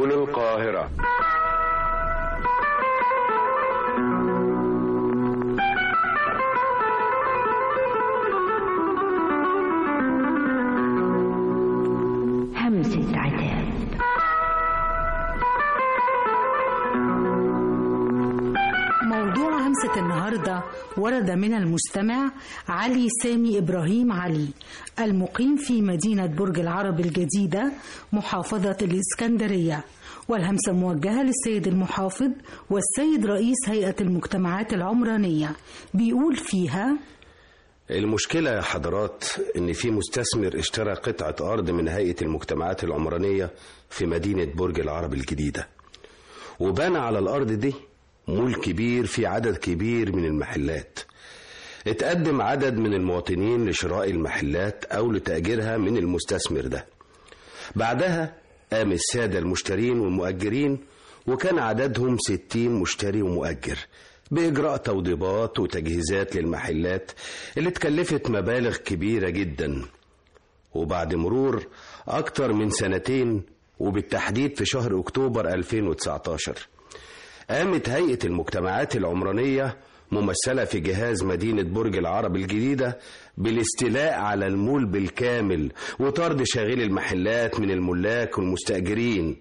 سبل القاهرة همسة عتاب موضوع همسة النهاردة ورد من المستمع علي سامي إبراهيم علي المقيم في مدينة برج العرب الجديدة محافظة الإسكندرية والهمسة موجهة للسيد المحافظ والسيد رئيس هيئة المجتمعات العمرانية بيقول فيها المشكلة يا حضرات إن في مستثمر اشترى قطعة أرض من هيئة المجتمعات العمرانية في مدينة برج العرب الجديدة وبنى على الأرض دي مول كبير في عدد كبير من المحلات اتقدم عدد من المواطنين لشراء المحلات أو لتأجيرها من المستثمر ده بعدها قام السادة المشترين والمؤجرين وكان عددهم ستين مشتري ومؤجر بإجراء توضيبات وتجهيزات للمحلات اللي تكلفت مبالغ كبيرة جدا وبعد مرور أكتر من سنتين وبالتحديد في شهر أكتوبر 2019 قامت هيئة المجتمعات العمرانية ممثلة في جهاز مدينة برج العرب الجديدة بالاستيلاء على المول بالكامل وطرد شاغلي المحلات من الملاك والمستأجرين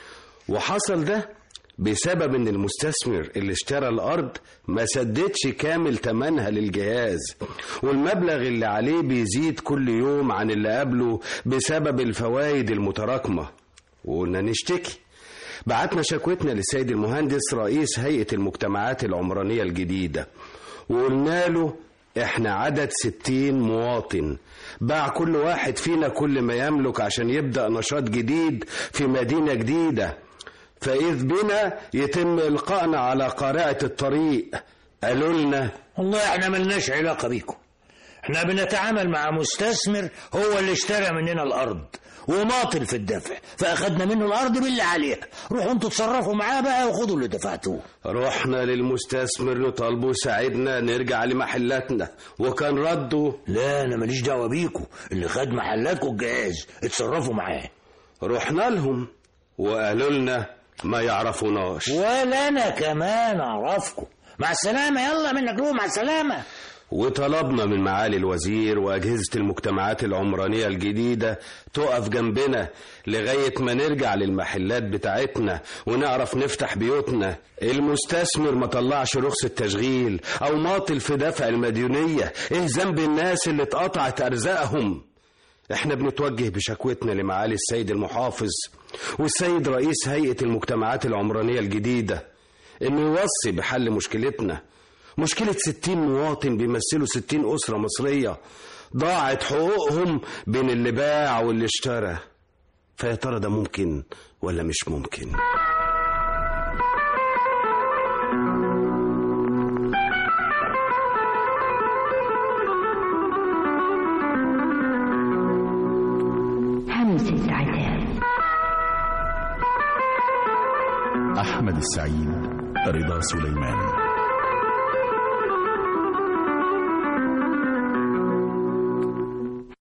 وحصل ده بسبب ان المستثمر اللي اشترى الارض ما سددش كامل تمنها للجهاز والمبلغ اللي عليه بيزيد كل يوم عن اللي قبله بسبب الفوائد المتراكمة وقلنا نشتكي بعتنا شكوتنا للسيد المهندس رئيس هيئة المجتمعات العمرانية الجديدة وقلنا له احنا عدد ستين مواطن باع كل واحد فينا كل ما يملك عشان يبدأ نشاط جديد في مدينة جديدة فإذ بنا يتم إلقائنا على قارعة الطريق قالوا لنا والله احنا ملناش علاقة بيكم احنا بنتعامل مع مستثمر هو اللي اشترى مننا الأرض وماطل في الدفع فأخدنا منه الأرض باللي عليها روحوا انتوا تصرفوا معاه بقى وخدوا اللي دفعتوه رحنا للمستثمر نطالبه يساعدنا نرجع لمحلاتنا وكان رده لا أنا ماليش دعوة بيكم اللي خد محلاتكم الجهاز اتصرفوا معاه رحنا لهم وقالوا لنا ما يعرفوناش ولا أنا كمان أعرفكم مع السلامة يلا منك له مع السلامة وطلبنا من معالي الوزير وأجهزة المجتمعات العمرانية الجديدة تقف جنبنا لغاية ما نرجع للمحلات بتاعتنا ونعرف نفتح بيوتنا المستثمر ما طلعش رخصة تشغيل أو ماطل في دفع المديونية إيه ذنب الناس اللي اتقطعت أرزاقهم احنا بنتوجه بشكوتنا لمعالي السيد المحافظ والسيد رئيس هيئة المجتمعات العمرانية الجديدة انه يوصي بحل مشكلتنا مشكلة ستين مواطن بيمثلوا ستين أسرة مصرية ضاعت حقوقهم بين اللي باع واللي اشترى فيا ترى ده ممكن ولا مش ممكن همسة عتاب أحمد السعيد رضا سليمان